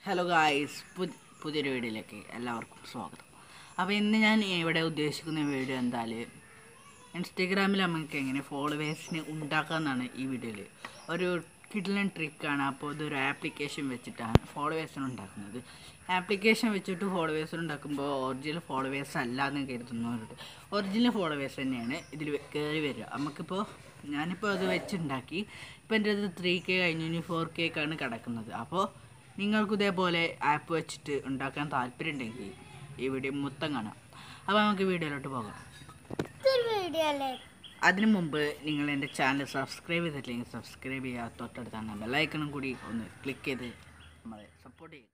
hello guys പുതിയൊരു വീഡിയോയിലേക്ക് എല്ലാവർക്കും സ്വാഗതം അപ്പോൾ ഇന്ന് ഞാൻ ഇവിടെ ഉദ്ദേശിക്കുന്ന വീഡിയോ എന്തായാൽ ഇൻസ്റ്റഗ്രാമിൽ നമുക്ക് എങ്ങനെ ഫോളോവേഴ്സിനെ ഉണ്ടാക്കാമെന്നാണ് ഈ വീഡിയോയിൽ ഒരു കിഡ്ലൻ ട്രിക്കാണ് അപ്പോൾ ഇതൊരു ആപ്ലിക്കേഷൻ വെച്ചിട്ടാണ് ഫോളോവേഴ്സിനെ ഉണ്ടാക്കുന്നത് ആപ്ലിക്കേഷൻ വെച്ചിട്ട് ഫോളോവേഴ്സിനെ ഉണ്ടാക്കുമ്പോൾ ഒറിജിനൽ ഫോളോവേഴ്സ് അല്ല എന്ന് കരുതുന്നവരുണ്ട് ഒറിജിനൽ ഫോളോവേഴ്സ് തന്നെയാണ് ഇതിൽ കയറി വരിക നമുക്കിപ്പോൾ ഞാനിപ്പോൾ അത് വെച്ചുണ്ടാക്കി ഇപ്പോൾ എൻ്റെ അത് ത്രീ കെ കഴിഞ്ഞ് ഇനി ഫോർ കേക്കാണ് കിടക്കുന്നത് അപ്പോൾ നിങ്ങൾക്ക് ഇതേപോലെ ആപ്പ് വെച്ചിട്ട് ഉണ്ടാക്കാൻ താല്പര്യമുണ്ടെങ്കിൽ ഈ വീഡിയോ മൊത്തം കാണാം അപ്പോൾ നമുക്ക് വീഡിയോയിലോട്ട് പോകാം അതിനു മുമ്പ് നിങ്ങൾ എൻ്റെ ചാനൽ സബ്സ്ക്രൈബ് ചെയ്തിട്ടില്ലെങ്കിൽ സബ്സ്ക്രൈബ് ചെയ്യുക തൊട്ടടുത്താണ് ബെല്ലൈക്കണും കൂടി ഒന്ന് ക്ലിക്ക് ചെയ്ത് നമ്മളെ സപ്പോർട്ട് ചെയ്യുക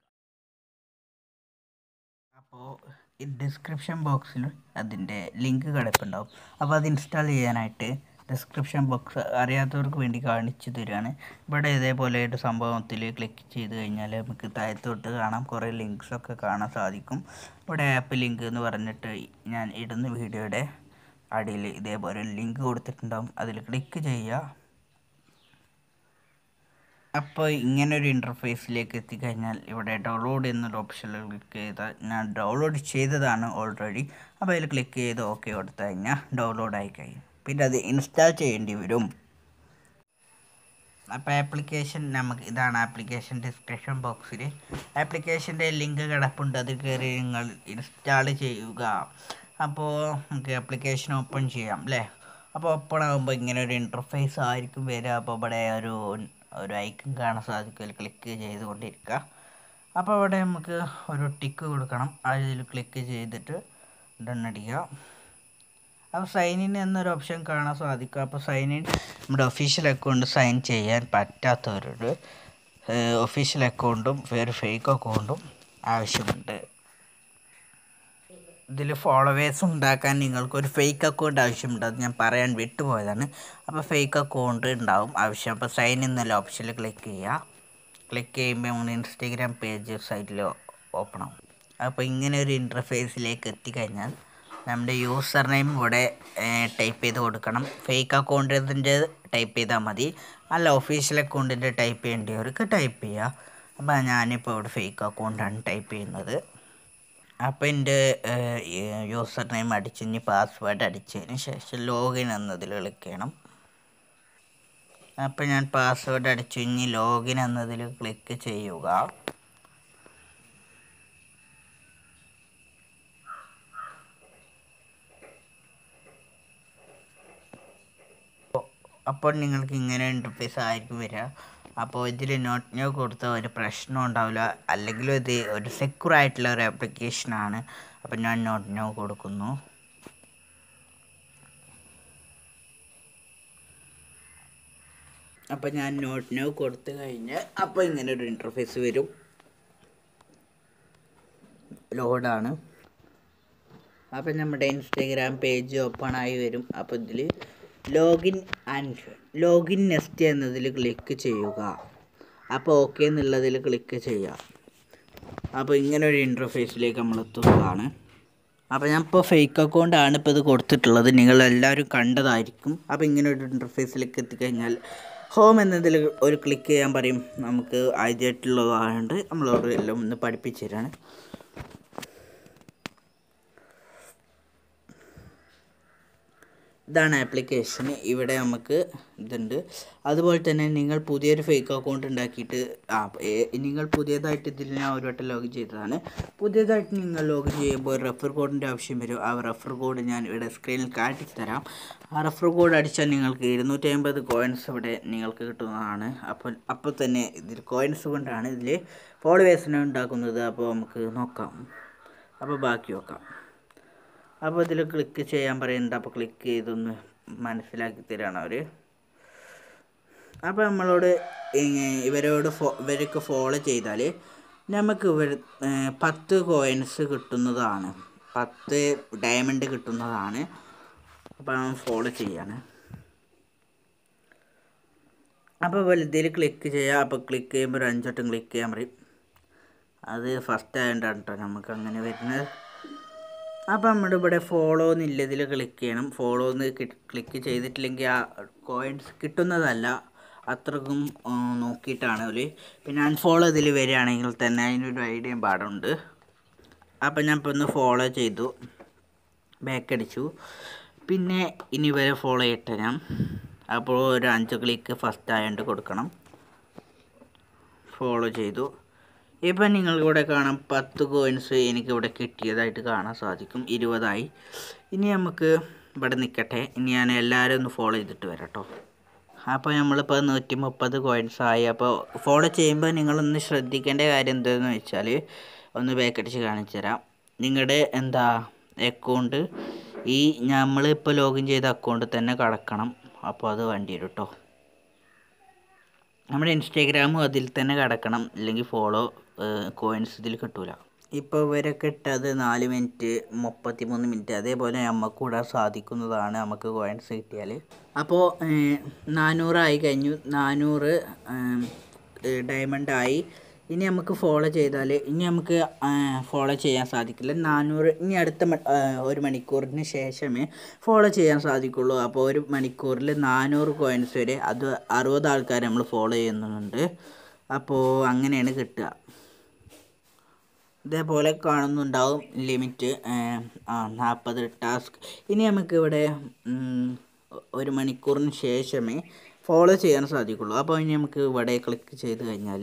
അപ്പോൾ ഈ ഡിസ്ക്രിപ്ഷൻ ബോക്സിൽ അതിൻ്റെ ലിങ്ക് കിടപ്പുണ്ടാവും അപ്പോൾ അത് ഇൻസ്റ്റാൾ ചെയ്യാനായിട്ട് ഡിസ്ക്രിപ്ഷൻ ബോക്സ് അറിയാത്തവർക്ക് വേണ്ടി കാണിച്ചു തരികയാണ് ഇവിടെ ഇതേപോലെ ഒരു സംഭവത്തിൽ ക്ലിക്ക് ചെയ്ത് കഴിഞ്ഞാൽ നമുക്ക് താഴത്തോട്ട് കാണാം കുറേ ലിങ്ക്സൊക്കെ കാണാൻ സാധിക്കും ഇവിടെ ആപ്പ് ലിങ്ക് എന്ന് പറഞ്ഞിട്ട് ഞാൻ ഇടുന്ന വീഡിയോയുടെ അടിയിൽ ഇതേപോലെ ലിങ്ക് കൊടുത്തിട്ടുണ്ടാവും അതിൽ ക്ലിക്ക് ചെയ്യുക അപ്പോൾ ഇങ്ങനെ ഒരു ഇൻ്റർഫേസിലേക്ക് എത്തിക്കഴിഞ്ഞാൽ ഇവിടെ ഡൗൺലോഡ് എന്നൊരു ഓപ്ഷനിൽ ക്ലിക്ക് ചെയ്താൽ ഞാൻ ഡൗൺലോഡ് ചെയ്തതാണ് ഓൾറെഡി അപ്പോൾ അതിൽ ക്ലിക്ക് ചെയ്ത് ഓക്കെ കൊടുത്തു കഴിഞ്ഞാൽ ഡൗൺലോഡ് ആയി കഴിയും പിന്നെ അത് ഇൻസ്റ്റാൾ ചെയ്യേണ്ടി വരും അപ്പോൾ ആപ്ലിക്കേഷൻ നമുക്ക് ഇതാണ് ആപ്ലിക്കേഷൻ ഡിസ്ക്രിപ്ഷൻ ബോക്സിൽ ആപ്ലിക്കേഷൻ്റെ ലിങ്ക് കിടപ്പുണ്ട് അത് കയറി നിങ്ങൾ ഇൻസ്റ്റാൾ ചെയ്യുക അപ്പോൾ നമുക്ക് ആപ്ലിക്കേഷൻ ഓപ്പൺ ചെയ്യാം അല്ലേ അപ്പോൾ ഓപ്പൺ ആകുമ്പോൾ ഇങ്ങനെ ഒരു ഇൻ്റർഫേസ് ആയിരിക്കും വരിക അപ്പോൾ ഇവിടെ ഒരു ഒരു ഐക്കൺ കാണാൻ സാധിക്കും അതിൽ ക്ലിക്ക് ചെയ്തുകൊണ്ടിരിക്കുക അപ്പോൾ അവിടെ നമുക്ക് ഒരു ടിക്ക് കൊടുക്കണം അതിൽ ക്ലിക്ക് ചെയ്തിട്ട് ഡൺ അടിക്കുക അപ്പോൾ സൈൻ ഇൻ എന്നൊരു ഓപ്ഷൻ കാണാൻ സാധിക്കും അപ്പോൾ സൈൻ ഇൻ നമ്മുടെ ഒഫീഷ്യൽ അക്കൗണ്ട് സൈൻ ചെയ്യാൻ പറ്റാത്തവരോട് ഒഫീഷ്യൽ അക്കൗണ്ടും വേറെ ഫേക്ക് അക്കൗണ്ടും ആവശ്യമുണ്ട് ഇതിൽ ഫോളോവേഴ്സ് ഉണ്ടാക്കാൻ നിങ്ങൾക്കൊരു ഫേക്ക് അക്കൗണ്ട് ആവശ്യമുണ്ട് അത് ഞാൻ പറയാൻ വിട്ടുപോയതാണ് അപ്പോൾ ഫേക്ക് അക്കൗണ്ട് ഉണ്ടാവും ആവശ്യം അപ്പോൾ സൈൻ എന്നുള്ള ഓപ്ഷനിൽ ക്ലിക്ക് ചെയ്യുക ക്ലിക്ക് ചെയ്യുമ്പോൾ നമ്മൾ ഇൻസ്റ്റഗ്രാം പേജ് സൈറ്റിൽ ഓപ്പൺ ആവും അപ്പോൾ ഇങ്ങനെ ഒരു ഇൻ്റർഫേസിലേക്ക് എത്തിക്കഴിഞ്ഞാൽ നമ്മുടെ യൂസർ നെയിം ഇവിടെ ടൈപ്പ് ചെയ്ത് കൊടുക്കണം ഫേക്ക് അക്കൗണ്ടിൻ്റെ ടൈപ്പ് ചെയ്താൽ മതി അല്ല ഒഫീഷ്യൽ അക്കൗണ്ടിൻ്റെ ടൈപ്പ് ചെയ്യേണ്ടവർക്ക് ടൈപ്പ് ചെയ്യുക അപ്പോൾ ഞാനിപ്പോൾ ഇവിടെ ഫേക്ക് അക്കൗണ്ടാണ് ടൈപ്പ് ചെയ്യുന്നത് അപ്പോൾ എൻ്റെ യൂസർ നെയിം അടിച്ച് ഇനി പാസ്വേഡ് അടിച്ചതിന് ശേഷം ലോഗിൻ എന്നതിൽ ക്ലിക്ക് ചെയ്യണം അപ്പോൾ ഞാൻ പാസ്വേഡ് അടിച്ചു ഇനി ലോഗിൻ എന്നതിൽ ക്ലിക്ക് ചെയ്യുക അപ്പോൾ നിങ്ങൾക്ക് ഇങ്ങനെ ഇൻ്റർഫേസ് ആയിരിക്കും വരിക അപ്പോൾ ഇതിൽ നോട്ട് ന്യൂ കൊടുത്ത ഒരു പ്രശ്നം ഉണ്ടാവില്ല അല്ലെങ്കിലും ഇത് ഒരു സെക്യൂർ ആയിട്ടുള്ള ഒരു ആപ്ലിക്കേഷനാണ് അപ്പോൾ ഞാൻ നോട്ട് ന്യൂ കൊടുക്കുന്നു അപ്പോൾ ഞാൻ നോട്ട് ന്യൂ കൊടുത്തു കഴിഞ്ഞ് അപ്പോൾ ഇങ്ങനെ ഒരു ഇൻ്റർഫേസ് വരും ലോഡാണ് അപ്പോൾ നമ്മുടെ ഇൻസ്റ്റാഗ്രാം പേജ് ഓപ്പൺ ആയി വരും അപ്പോൾ ഇതിൽ ലോഗിൻ ആൻഡ് ലോഗിൻ നെക്സ്റ്റ് എന്നതിൽ ക്ലിക്ക് ചെയ്യുക അപ്പോൾ ഓക്കെ എന്നുള്ളതിൽ ക്ലിക്ക് ചെയ്യുക അപ്പോൾ ഇങ്ങനെ ഒരു ഇൻ്റർഫേസിലേക്ക് നമ്മൾ എത്തുന്നതാണ് അപ്പോൾ ഞാൻ ഇപ്പോൾ ഫേക്ക് അക്കൗണ്ടാണ് ഇപ്പോൾ ഇത് കൊടുത്തിട്ടുള്ളത് നിങ്ങൾ എല്ലാവരും കണ്ടതായിരിക്കും അപ്പോൾ ഇങ്ങനെ ഒരു ഇൻ്റർഫേസിലേക്ക് എത്തിക്കഴിഞ്ഞാൽ ഹോം എന്നതിൽ ഒരു ക്ലിക്ക് ചെയ്യാൻ പറയും നമുക്ക് ആദ്യമായിട്ടുള്ളതായതുകൊണ്ട് നമ്മളോട് എല്ലാം ഒന്ന് പഠിപ്പിച്ചു തരാണ് ഇതാണ് ആപ്ലിക്കേഷൻ ഇവിടെ നമുക്ക് ഇതുണ്ട് അതുപോലെ തന്നെ നിങ്ങൾ പുതിയൊരു ഫേക്ക് അക്കൗണ്ട് ഉണ്ടാക്കിയിട്ട് ആ നിങ്ങൾ പുതിയതായിട്ട് ഇതിൽ ഞാൻ ഒരു വട്ടം ലോഗിൻ ചെയ്തതാണ് പുതിയതായിട്ട് നിങ്ങൾ ലോഗിൻ ചെയ്യുമ്പോൾ ഒരു റെഫർ കോഡിൻ്റെ ആവശ്യം വരും ആ റെഫർ കോഡ് ഞാൻ ഇവിടെ സ്ക്രീനിൽ കാട്ടി തരാം ആ റെഫർ കോഡ് അടിച്ചാൽ നിങ്ങൾക്ക് ഇരുന്നൂറ്റി അമ്പത് കോയിൻസ് ഇവിടെ നിങ്ങൾക്ക് കിട്ടുന്നതാണ് അപ്പോൾ അപ്പോൾ തന്നെ ഇതിൽ കോയിൻസ് കൊണ്ടാണ് ഇതിൽ ഫോളോവേഴ്സിനെ ഉണ്ടാക്കുന്നത് അപ്പോൾ നമുക്ക് നോക്കാം അപ്പോൾ ബാക്കി നോക്കാം അപ്പോൾ ഇതിൽ ക്ലിക്ക് ചെയ്യാൻ പറയുന്നുണ്ട് അപ്പോൾ ക്ലിക്ക് ചെയ്തൊന്ന് മനസ്സിലാക്കി തരാണ് അവർ അപ്പോൾ നമ്മളോട് ഇവരോട് ഫോ ഇവരൊക്കെ ഫോളോ ചെയ്താൽ നമുക്ക് ഇവർ പത്ത് കോയിൻസ് കിട്ടുന്നതാണ് പത്ത് ഡയമണ്ട് കിട്ടുന്നതാണ് അപ്പോൾ നമ്മൾ ഫോളോ ചെയ്യാണ് അപ്പോൾ വലുതിൽ ക്ലിക്ക് ചെയ്യുക അപ്പോൾ ക്ലിക്ക് ചെയ്യുമ്പോൾ ഒരു അഞ്ചോട്ടം ക്ലിക്ക് ചെയ്യാൻ പറയും അത് ഫസ്റ്റ് ആയതുകൊണ്ടാണ് കേട്ടോ നമുക്ക് അങ്ങനെ വരുന്നത് അപ്പോൾ നമ്മുടെ ഇവിടെ ഫോളോ എന്നില്ല ഇതിൽ ക്ലിക്ക് ചെയ്യണം ഫോളോ എന്ന് ക്ലിക്ക് ചെയ്തിട്ടില്ലെങ്കിൽ ആ കോയിൻസ് കിട്ടുന്നതല്ല അത്രക്കും ആ, നോക്കിയിട്ടാണ് ഒരു പിന്നെ അൺഫോളോ ഇതിൽ വരികയാണെങ്കിൽ തന്നെ അതിനൊരു ഐഡിയയും പാടുണ്ട് അപ്പം ഞാൻ ഇപ്പോൾ ഒന്ന് ഫോളോ ചെയ്തു ബാക്ക് അടിച്ചു പിന്നെ ഇനി വരെ ഫോളോ ചെയ്യട്ടെ ഞാൻ അപ്പോൾ ഒരു അഞ്ച് ക്ലിക്ക് ഫസ്റ്റ് ആയതുകൊണ്ട് കൊടുക്കണം ഫോളോ ചെയ്തു ഇപ്പം നിങ്ങൾക്കിവിടെ കാണാം പത്ത് കോയിൻസ് എനിക്കിവിടെ കിട്ടിയതായിട്ട് കാണാൻ സാധിക്കും ഇരുപതായി ഇനി നമുക്ക് ഇവിടെ നിൽക്കട്ടെ ഇനി ഞാൻ എല്ലാവരും ഒന്ന് ഫോളോ ചെയ്തിട്ട് വരാം കേട്ടോ അപ്പോൾ നമ്മളിപ്പോൾ നൂറ്റി മുപ്പത് കോയിൻസ് ആയി അപ്പോൾ ഫോളോ ചെയ്യുമ്പോൾ നിങ്ങളൊന്ന് ശ്രദ്ധിക്കേണ്ട കാര്യം എന്താണെന്ന് വെച്ചാൽ ഒന്ന് ബാക്കടിച്ച് കാണിച്ചു തരാം നിങ്ങളുടെ എന്താ അക്കൗണ്ട് ഈ നമ്മളിപ്പോൾ ലോഗിൻ ചെയ്ത അക്കൗണ്ട് തന്നെ കടക്കണം അപ്പോൾ അത് വേണ്ടി വരും കേട്ടോ നമ്മുടെ ഇൻസ്റ്റാഗ്രാമും അതിൽ തന്നെ കിടക്കണം അല്ലെങ്കിൽ ഫോളോ കോയിൻസ് ഇതിൽ കിട്ടൂല ഇപ്പോൾ ഇവരൊക്കെ ഇട്ടത് നാല് മിനിറ്റ് മുപ്പത്തി മൂന്ന് മിനിറ്റ് അതേപോലെ നമുക്ക് കൂടാൻ സാധിക്കുന്നതാണ് നമുക്ക് കോയിൻസ് കിട്ടിയാൽ അപ്പോൾ നാനൂറായി കഴിഞ്ഞു നാനൂറ് ഡയമണ്ട് ആയി ഇനി നമുക്ക് ഫോളോ ചെയ്താൽ ഇനി നമുക്ക് ഫോളോ ചെയ്യാൻ സാധിക്കില്ല നാനൂറ് ഇനി അടുത്ത മ- ആ, ഒരു മണിക്കൂറിന് ശേഷമേ ഫോളോ ചെയ്യാൻ സാധിക്കുള്ളൂ അപ്പോൾ ഒരു മണിക്കൂറിൽ നാനൂറ് കോയിൻസ് വരെ അത് അറുപത് ആൾക്കാർ നമ്മൾ ഫോളോ ചെയ്യുന്നുണ്ട് അപ്പോൾ അങ്ങനെയാണ് കിട്ടുക ഇതേപോലെ കാണുന്നുണ്ടാവും ലിമിറ്റ് ആ നാൽപ്പത് ടാസ്ക് ഇനി നമുക്ക് ഇവിടെ ഉം, ഒരു മണിക്കൂറിന് ശേഷമേ ഫോളോ ചെയ്യാൻ സാധിക്കുള്ളൂ അപ്പോൾ ഇനി നമുക്ക് ഇവിടെ ക്ലിക്ക് ചെയ്ത് കഴിഞ്ഞാൽ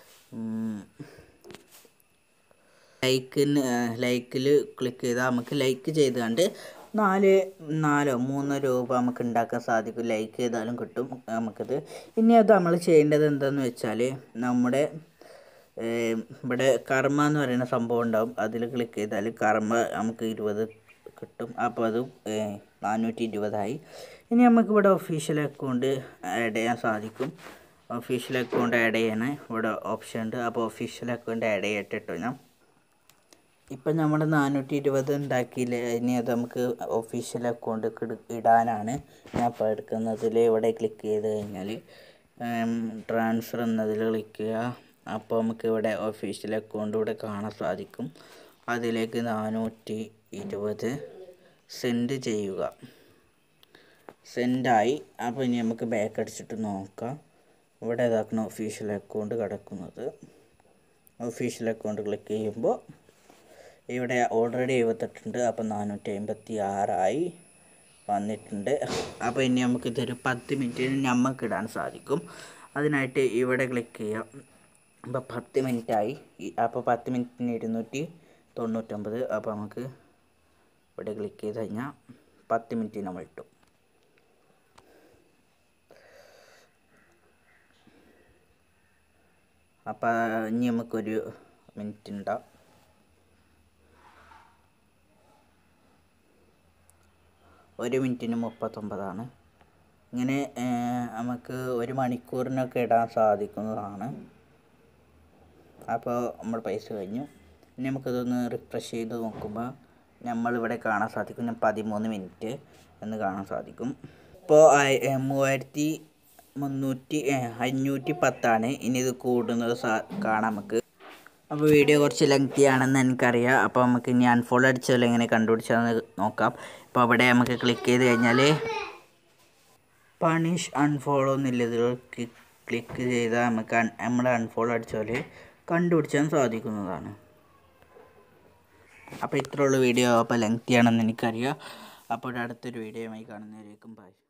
ലൈക്കിന് ലൈക്കിൽ ക്ലിക്ക് ചെയ്താൽ നമുക്ക് ലൈക്ക് ചെയ്ത് കണ്ട് നാല് നാലോ മൂന്നോ രൂപ നമുക്ക് ഉണ്ടാക്കാൻ സാധിക്കും ലൈക്ക് ചെയ്താലും കിട്ടും നമുക്കത് ഇനി അത് നമ്മൾ ചെയ്യേണ്ടത് എന്താണെന്ന് വെച്ചാൽ നമ്മുടെ ഏം, ഇവിടെ കർമ്മ എന്ന് പറയുന്ന സംഭവം ഉണ്ടാവും അതിൽ ക്ലിക്ക് ചെയ്താൽ കർമ്മ നമുക്ക് ഇരുപത് കിട്ടും അപ്പോൾ അത് നാനൂറ്റി ഇരുപതായി ഇനി നമുക്ക് ഇവിടെ ഒഫീഷ്യൽ അക്കൗണ്ട് ആഡ് ചെയ്യാൻ സാധിക്കും ഒഫീഷ്യൽ അക്കൗണ്ട് ആഡ് ചെയ്യാൻ ഇവിടെ ഓപ്ഷൻ ഉണ്ട് അപ്പോൾ ഒഫീഷ്യൽ അക്കൗണ്ട് ആഡ് ചെയ്യട്ടെ കേട്ടോ ഞാൻ ഇപ്പം നമ്മൾ നാനൂറ്റി ഇരുപത് ഉണ്ടാക്കിയില്ലേ ഇനി അത് നമുക്ക് ഒഫീഷ്യൽ അക്കൗണ്ട് ഇടാനാണ് ഞാൻ ഇപ്പോൾ എടുക്കുന്നതിൽ ഇവിടെ ക്ലിക്ക് ചെയ്ത് കഴിഞ്ഞാൽ ട്രാൻസ്ഫർ എന്നതിൽ ക്ലിക്ക് ചെയ്യുക അപ്പോൾ നമുക്ക് ഇവിടെ ഒഫീഷ്യൽ അക്കൗണ്ട് ഇവിടെ കാണാൻ സാധിക്കും അതിലേക്ക് നാനൂറ്റി ഇരുപത് സെൻഡ് ചെയ്യുക സെൻഡായി അപ്പോൾ ഇനി നമുക്ക് ബാക്ക് അടിച്ചിട്ട് നോക്കാം ഇവിടെ ഇതാക്കണം ഒഫീഷ്യൽ അക്കൗണ്ട് കിടക്കുന്നത് ഒഫീഷ്യൽ അക്കൗണ്ട് ക്ലിക്ക് ചെയ്യുമ്പോൾ ഇവിടെ ഓൾറെഡി എഴുപത്തെട്ടുണ്ട് അപ്പോൾ നാനൂറ്റി അമ്പത്തി ആറായി വന്നിട്ടുണ്ട് അപ്പോൾ ഇനി നമുക്ക് ഇതൊരു പത്ത് മിനിറ്റിന് നമുക്ക് ഇടാൻ സാധിക്കും അതിനായിട്ട് ഇവിടെ ക്ലിക്ക് ചെയ്യാം അപ്പോൾ പത്ത് മിനിറ്റായി അപ്പോൾ പത്ത് മിനിറ്റിന് ഇരുന്നൂറ്റി തൊണ്ണൂറ്റൊമ്പത് അപ്പോൾ നമുക്ക് ഇവിടെ ക്ലിക്ക് ചെയ്ത് കഴിഞ്ഞാൽ പത്ത് മിനിറ്റ് നമ്മൾ ഇട്ടു അപ്പോൾ ഇനി നമുക്കൊരു മിനിറ്റ് ഉണ്ടാവും ഒരു മിനിറ്റിന് മുപ്പത്തൊമ്പതാണ് ഇങ്ങനെ ഏർ, നമുക്ക് ഒരു മണിക്കൂറിനൊക്കെ ഇടാൻ സാധിക്കുന്നതാണ് അപ്പോൾ നമ്മൾ പൈസ കഴിഞ്ഞു ഇനി നമുക്കിതൊന്ന് റിഫ്രഷ് ചെയ്ത് നോക്കുമ്പോൾ നമ്മളിവിടെ കാണാൻ സാധിക്കും ഞാൻ പതിമൂന്ന് മിനിറ്റ് എന്ന് കാണാൻ സാധിക്കും ഇപ്പോൾ ആയി- ഏർ, മൂവായിരത്തി മുന്നൂറ്റി ഏർ, അഞ്ഞൂറ്റി പത്താണ് ഇനി ഇത് കൂടുന്നത് സാ- കാണാം നമുക്ക് അപ്പോൾ വീഡിയോ കുറച്ച് ലെങ്തി ആണെന്ന് എനിക്കറിയാം അപ്പോൾ നമുക്ക് ഇനി അൺഫോളോ അടിച്ചാൽ എങ്ങനെ കണ്ടുപിടിച്ചാന്ന് നോക്കാം അപ്പോൾ അവിടെ നമുക്ക് ക്ലിക്ക് ചെയ്ത് കഴിഞ്ഞാൽ പണിഷ് അൺഫോളോ എന്നുള്ളതിൽ ക്ലിക്ക് ചെയ്താൽ നമുക്ക് അൺ- നമ്മൾ അൺഫോളോ അടിച്ചാൽ കണ്ടുപിടിച്ചാൻ സാധിക്കുന്നതാണ് അപ്പോൾ ഇത്രയുള്ള വീഡിയോ അപ്പോൾ ലെങ്തി ആണെന്ന് എനിക്കറിയാം അപ്പോൾ അടുത്തൊരു വീഡിയോയുമായി കാണുന്നവരേക്കും ബൈ